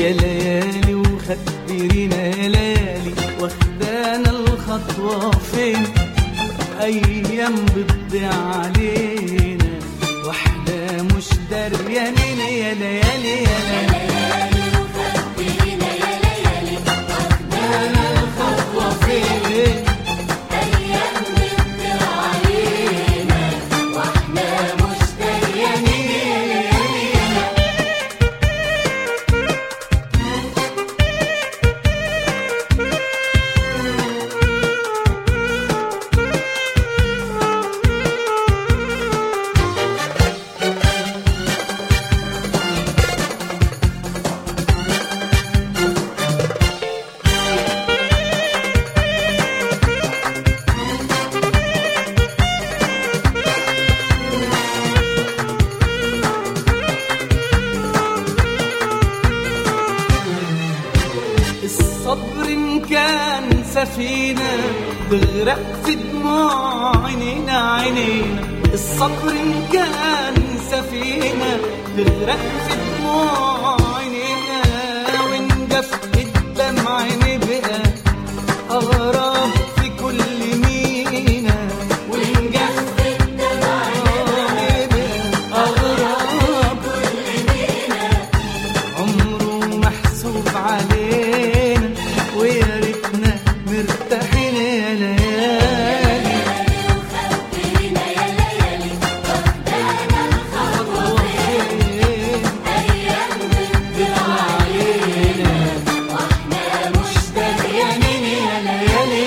يا ليالي وخبرينا يا ليالي واخدانا الخطوة فين أيام بتضيع علينا واحنا مش دريانين يا ليالي يا ليالي وخبرينا يا ليالي واخدانا الخطوة فين أيام بتضيع علينا واحنا مش دريانين يا ليالي الصبر إن كان سفينة تغرق في دموع عينينا عينينا الصبر إن كان سفينة تغرق في دموع عينينا ونجف الدمع نبقى أغراب في كل مينا ونجف الدمع نبقى أغراب عمره محسوب علينا ويا ريتنا مرتاحين يا ليالي وخبرينا يا ليالي واخدانا الخطوة فين أيام بتضيع علينا واحنا مش دريانين يا ليالي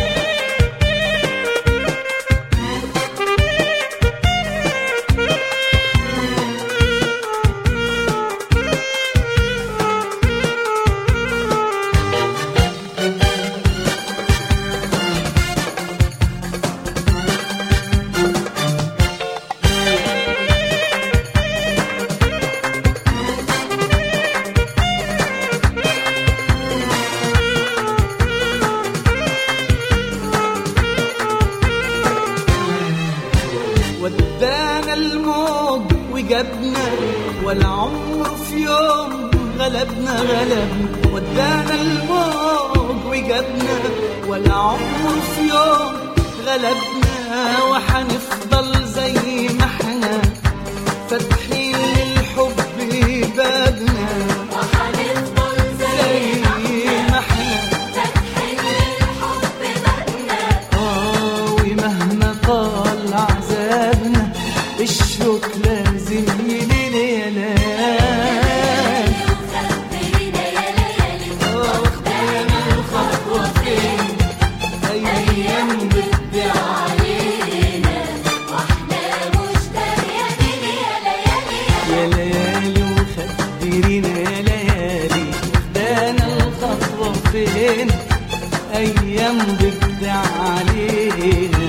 ودانا الموج وجابنا ولا عمره في يوم غلبنا غلبنا ودانا الموج وجابنا ولا عمره في يوم غلبنا وحنفضل زي ما احنا فاتحين للحب بابنا وحنفضل زي زي ما احنا فاتحين للحب بابنا آه ومهما طال عذابنا الشوق لازم يليل يا ليالي وخبرينا يا ليالي آه واخدانا الخطوة فين أيام بتضيع علينا واحنا مش دريانين يا ليالي يا ليالي وخدرينا يا ليالي واخدانا الخطوة فين أيام بتضيع علينا